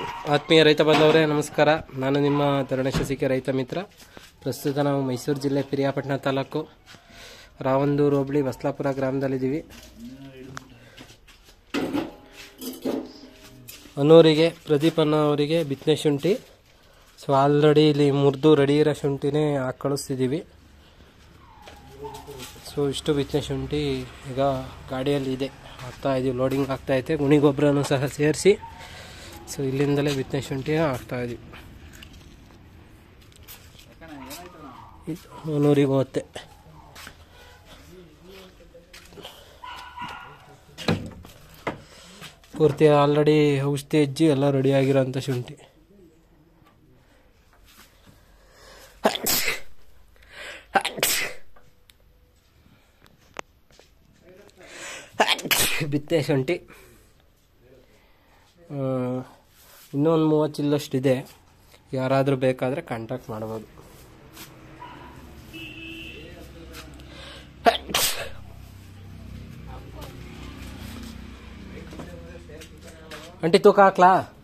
ಆತ್ಮೀಯ ರೈತ ಬಂದವರೇ ನಮಸ್ಕಾರ ನಾನು ನಿಮ್ಮ ತರುಣೇಶ ಸಿಕೆ ರೈತ ಮಿತ್ರ ಪ್ರಸ್ತುತ ನಾವು ಮೈಸೂರು ಜಿಲ್ಲೆ ಪಿರಿಯಾಪಟ್ಟಣ ತಾಲೂಕು ರಾವಂದೂರು ಹೋಬಳಿ ಬಸ್ಲಾಪುರ ಗ್ರಾಮದಲ್ಲಿದ್ದೀವಿ ಅನೂರಿಗೆ ಪ್ರದೀಪ್ ಅನ್ನೋ ಅವರಿಗೆ ಬಿತ್ತನೆ ಶುಂಠಿ ಸೊ ಆಲ್ರೆಡಿ ಇಲ್ಲಿ ಮುರಿದು ರೆಡಿ ಇರೋ ಶುಂಠಿನೇ ಹಾಕಿ ಕಳಿಸ್ತಿದ್ದೀವಿ ಸೊ ಇಷ್ಟು ಬಿತ್ತನೆ ಶುಂಠಿ ಈಗ ಗಾಡಿಯಲ್ಲಿ ಇದೆ ಹಾಕ್ತಾ ಇದೀವಿ ಲೋಡಿಂಗ್ ಆಗ್ತಾ ಐತೆ ಗುಣಿ ಗೊಬ್ಬರನೂ ಸಹ ಸೇರಿಸಿ ಸೊ ಇಲ್ಲಿಂದಲೇ ಬಿತ್ತನೆ ಶುಂಠಿ ಹಾಕ್ತಾ ಇದೀವಿ ಇದು ನೂರಿಗೆ ಹೋಗುತ್ತೆ ಪೂರ್ತಿ ಆಲ್ರೆಡಿ ಔಷಧಿ ಹೆಜ್ಜಿ ಎಲ್ಲ ರೆಡಿ ಆಗಿರೋಂಥ ಶುಂಠಿ ಬಿತ್ತೆ ಶುಂಠಿ ಆ, ಇನ್ನೊಂದು ಮೂವತ್ತು ಚಿಲ್ಲಷ್ಟಿದೆ ಯಾರಾದರೂ ಬೇಕಾದರೆ ಕಾಂಟ್ಯಾಕ್ಟ್ ಮಾಡ್ಬೋದು ಅಂಟಿ ತೂಕ ಹಾಕ್ಲಾ